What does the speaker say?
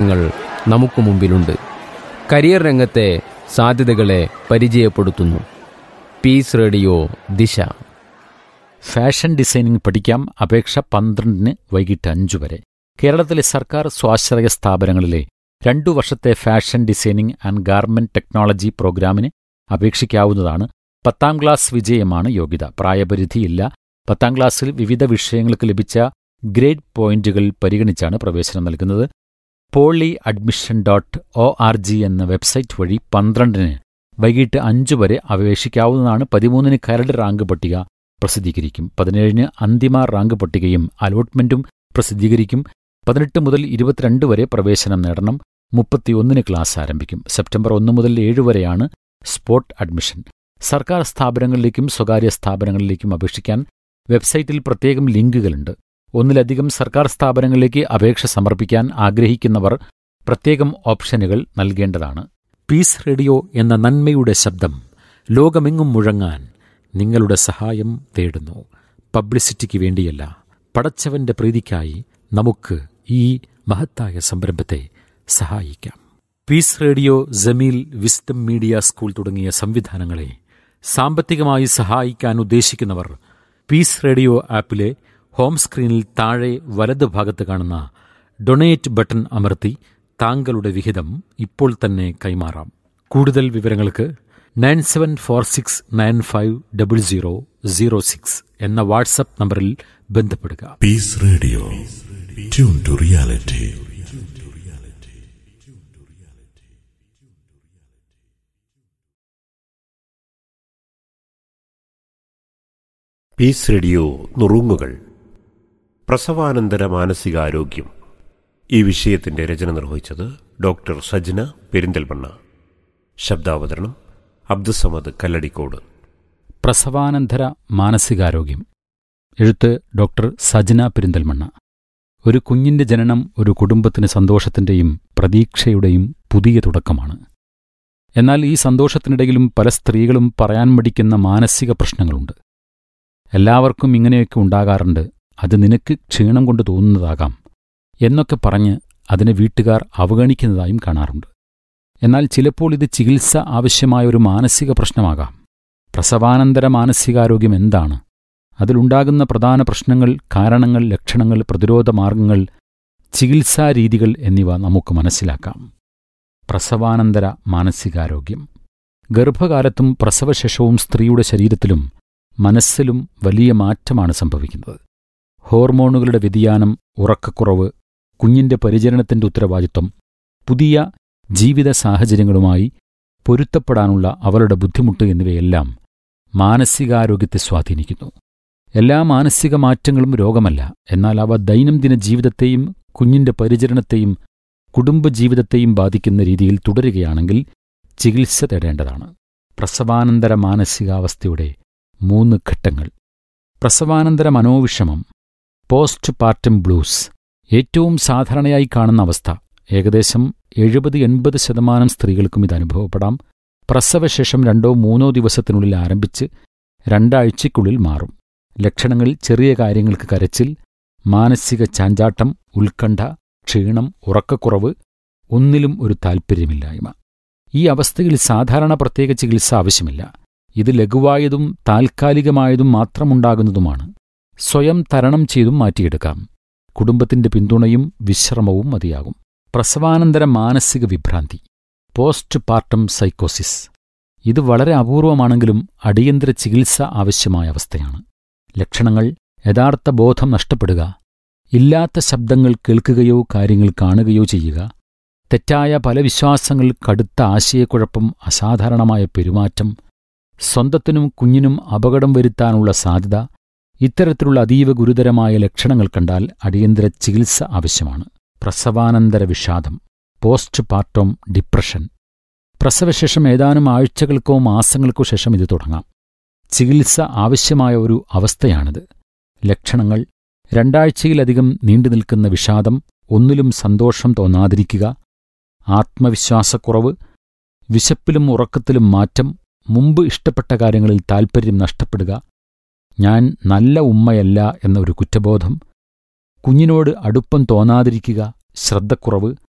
അവസരങ്ങൾ നമുക്ക് മുമ്പിലുണ്ട് കരിയർ രംഗത്തെ സാധ്യതകളെ പരിചയപ്പെടുത്തുന്നു peace radio Disha fashion designing പഠിക്കാം അപേക്ഷ പന്ത്രണ്ടിന് വൈകിട്ട് അഞ്ചു വരെ കേരളത്തിലെ സർക്കാർ സ്വാശ്രയ സ്ഥാപനങ്ങളിലെ രണ്ടു വർഷത്തെ fashion designing and garment technology പ്രോഗ്രാമിന് അപേക്ഷിക്കാവുന്നതാണ് പത്താം ക്ലാസ് വിജയമാണ് യോഗ്യത പ്രായപരിധിയില്ല പത്താം ക്ലാസ്സിൽ വിവിധ വിഷയങ്ങൾക്ക് ലഭിച്ച ഗ്രേഡ് പോയിന്റുകൾ പരിഗണിച്ചാണ് പ്രവേശനം നൽകുന്നത് poly admission dot O R G എന്ന വെബ്സൈറ്റ് വഴി പന്ത്രണ്ടിന് വൈകിട്ട് അഞ്ചു വരെ അപേക്ഷിക്കാവുന്നതാണ് പതിമൂന്നിന് കരട് റാങ്ക് പട്ടിക പ്രസിദ്ധീകരിക്കും പതിനേഴിന് അന്തിമ റാങ്ക് പട്ടികയും അലോട്ട്മെന്റും പ്രസിദ്ധീകരിക്കും പതിനെട്ട് മുതൽ ഇരുപത്തിരണ്ട് വരെ പ്രവേശനം നേടണം മുപ്പത്തിയൊന്നിന് ക്ലാസ് ആരംഭിക്കും സെപ്റ്റംബർ ഒന്ന് മുതൽ ഏഴ് വരെയാണ് സ്പോട്ട് അഡ്മിഷൻ സർക്കാർ സ്ഥാപനങ്ങളിലേക്കും സ്വകാര്യ സ്ഥാപനങ്ങളിലേക്കും അപേക്ഷിക്കാൻ വെബ്സൈറ്റിൽ പ്രത്യേകം ലിങ്കുകളുണ്ട് ഒന്നിലധികം സർക്കാർ സ്ഥാപനങ്ങളിലേക്ക് അപേക്ഷ സമർപ്പിക്കാൻ ആഗ്രഹിക്കുന്നവർ പ്രത്യേകം ഓപ്ഷനുകൾ നൽകേണ്ടതാണ് പീസ് റേഡിയോ എന്ന നന്മയുടെ ശബ്ദം ലോകമെങ്ങും മുഴങ്ങാൻ നിങ്ങളുടെ സഹായം തേടുന്നു പബ്ലിസിറ്റിക്ക് വേണ്ടിയല്ല പടച്ചവന്റെ പ്രീതിക്കായി നമുക്ക് ഈ മഹത്തായ സംരംഭത്തെ സഹായിക്കാം peace radio Jameel wisdom media school തുടങ്ങിയ സംവിധാനങ്ങളെ സാമ്പത്തികമായി സഹായിക്കാൻ ഉദ്ദേശിക്കുന്നവർ പീസ് റേഡിയോ ആപ്പിലെ ഹോം സ്ക്രീനിൽ താഴെ വലത് ഭാഗത്ത് കാണുന്ന ഡൊണേറ്റ് ബട്ടൺ അമർത്തി താങ്കളുടെ വിഹിതം ഇപ്പോൾ തന്നെ കൈമാറാം കൂടുതൽ വിവരങ്ങൾക്ക് nine seven four six nine five double zero zero six എന്ന വാട്സപ്പ് നമ്പറിൽ ബന്ധപ്പെടുക Peace Radio. Tune to reality. Peace radio നുറുങ്ങുകൾ പ്രസവാനന്തര മാനസികാരോഗ്യം ഈ വിഷയത്തിന്റെ രചന നിർവഹിച്ചത് ഡോക്ടർ സജ്ന പെരിന്തൽമണ്ണ ശബ്ദാവതരണം അബ്ദുസമദ് കല്ലടിക്കോട് പ്രസവാനന്തര മാനസികാരോഗ്യം എഴുത്ത് ഡോക്ടർ സജന പെരിന്തൽമണ്ണ ഒരു കുഞ്ഞിന്റെ ജനനം ഒരു കുടുംബത്തിന് സന്തോഷത്തിന്റെയും പ്രതീക്ഷയുടെയും പുതിയ തുടക്കമാണ് എന്നാൽ ഈ സന്തോഷത്തിനിടയിലും പല സ്ത്രീകളും പറയാൻ മടിക്കുന്ന മാനസിക പ്രശ്നങ്ങളുണ്ട് എല്ലാവർക്കും ഇങ്ങനെയൊക്കെ ഉണ്ടാകാറുണ്ട് അത് നിനക്ക് ക്ഷീണം കൊണ്ട് തോന്നുന്നതാകാം എന്നൊക്കെ പറഞ്ഞ് അതിനെ വീട്ടുകാർ അവഗണിക്കുന്നതായും കാണാറുണ്ട് എന്നാൽ ചിലപ്പോൾ ഇത് ചികിത്സ ആവശ്യമായ ഒരു മാനസിക പ്രശ്നമാകാം പ്രസവാനന്തര മാനസികാരോഗ്യം എന്താണ് അതിലുണ്ടാകുന്ന പ്രധാന പ്രശ്നങ്ങൾ കാരണങ്ങൾ ലക്ഷണങ്ങൾ പ്രതിരോധ മാർഗങ്ങൾ ചികിത്സാ രീതികൾ എന്നിവ നമുക്ക് മനസ്സിലാക്കാം പ്രസവാനന്തര മാനസികാരോഗ്യം ഗർഭകാലത്തും പ്രസവശേഷവും സ്ത്രീയുടെ ശരീരത്തിലും മനസ്സിലും വലിയ മാറ്റമാണ് സംഭവിക്കുന്നത് ഹോർമോണുകളുടെ വ്യതിയാനം ഉറക്കക്കുറവ് കുഞ്ഞിന്റെ പരിചരണത്തിന്റെ ഉത്തരവാദിത്വം പുതിയ ജീവിത സാഹചര്യങ്ങളുമായി പൊരുത്തപ്പെടാനുള്ള അവളുടെ ബുദ്ധിമുട്ട് എന്നിവയെല്ലാം മാനസികാരോഗ്യത്തെ സ്വാധീനിക്കുന്നു എല്ലാ മാനസിക മാറ്റങ്ങളും രോഗമല്ല എന്നാൽ അവ ദൈനംദിന ജീവിതത്തെയും കുഞ്ഞിന്റെ പരിചരണത്തെയും കുടുംബജീവിതത്തെയും ബാധിക്കുന്ന രീതിയിൽ തുടരുകയാണെങ്കിൽ ചികിത്സ തേടേണ്ടതാണ് പ്രസവാനന്തര മാനസികാവസ്ഥയുടെ മൂന്ന് ഘട്ടങ്ങൾ പ്രസവാനന്തര മനോവിഷമം പോസ്റ്റ് പാർട്ടം ബ്ലൂസ് ഏറ്റവും സാധാരണയായി കാണുന്ന അവസ്ഥ ഏകദേശം എഴുപത് എൺപത് ശതമാനം സ്ത്രീകൾക്കും ഇത് അനുഭവപ്പെടാം പ്രസവശേഷം രണ്ടോ മൂന്നോ ദിവസത്തിനുള്ളിൽ ആരംഭിച്ച് രണ്ടാഴ്ചയ്ക്കുള്ളിൽ മാറും ലക്ഷണങ്ങൾ ചെറിയ കാര്യങ്ങൾക്ക് കരച്ചിൽ മാനസിക ചാഞ്ചാട്ടം ഉത്കണ്ഠ ക്ഷീണം ഉറക്കക്കുറവ് ഒന്നിലും ഒരു താൽപ്പര്യമില്ലായ്മ ഈ അവസ്ഥയിൽ സാധാരണ പ്രത്യേക ചികിത്സ ആവശ്യമില്ല ഇത് ലഘുവായതും താൽക്കാലികമായതും മാത്രമുണ്ടാകുന്നതുമാണ് സ്വയം തരണം ചെയ്തും മാറ്റിയെടുക്കാം കുടുംബത്തിന്റെ പിന്തുണയും വിശ്രമവും മതിയാകും പ്രസവാനന്തര മാനസിക വിഭ്രാന്തി പോസ്റ്റ് പാർട്ടം സൈക്കോസിസ് ഇത് വളരെ അപൂർവമാണെങ്കിലും അടിയന്തര ചികിത്സ ആവശ്യമായ അവസ്ഥയാണ് ലക്ഷണങ്ങൾ യഥാർത്ഥ ബോധം നഷ്ടപ്പെടുക ഇല്ലാത്ത ശബ്ദങ്ങൾ കേൾക്കുകയോ കാര്യങ്ങൾ കാണുകയോ ചെയ്യുക തെറ്റായ പല വിശ്വാസങ്ങൾ കടുത്ത ആശയക്കുഴപ്പം അസാധാരണമായ പെരുമാറ്റം സ്വന്തത്തിനും കുഞ്ഞിനും അപകടം വരുത്താനുള്ള സാധ്യത ഇത്തരത്തിലുള്ള അതീവ ഗുരുതരമായ ലക്ഷണങ്ങൾ കണ്ടാൽ അടിയന്തര ചികിത്സ ആവശ്യമാണ് പ്രസവാനന്തര വിഷാദം പോസ്റ്റ് പാർട്ടോം ഡിപ്രഷൻ പ്രസവശേഷം ഏതാനും ആഴ്ചകൾക്കോ മാസങ്ങൾക്കോ ശേഷം ഇത് തുടങ്ങാം ചികിത്സ ആവശ്യമായ ഒരു അവസ്ഥയാണിത് ലക്ഷണങ്ങൾ രണ്ടാഴ്ചയിലധികം നീണ്ടുനിൽക്കുന്ന വിഷാദം ഒന്നിലും സന്തോഷം തോന്നാതിരിക്കുക ആത്മവിശ്വാസക്കുറവ് വിശപ്പിലും ഉറക്കത്തിലും മാറ്റം മുമ്പ് ഇഷ്ടപ്പെട്ട കാര്യങ്ങളിൽ താൽപ്പര്യം നഷ്ടപ്പെടുക ഞാൻ നല്ല ഉമ്മയല്ല എന്ന ഒരു കുറ്റബോധം കുഞ്ഞിനോട് അടുപ്പം തോന്നാതിരിക്കുക ശ്രദ്ധക്കുറവ്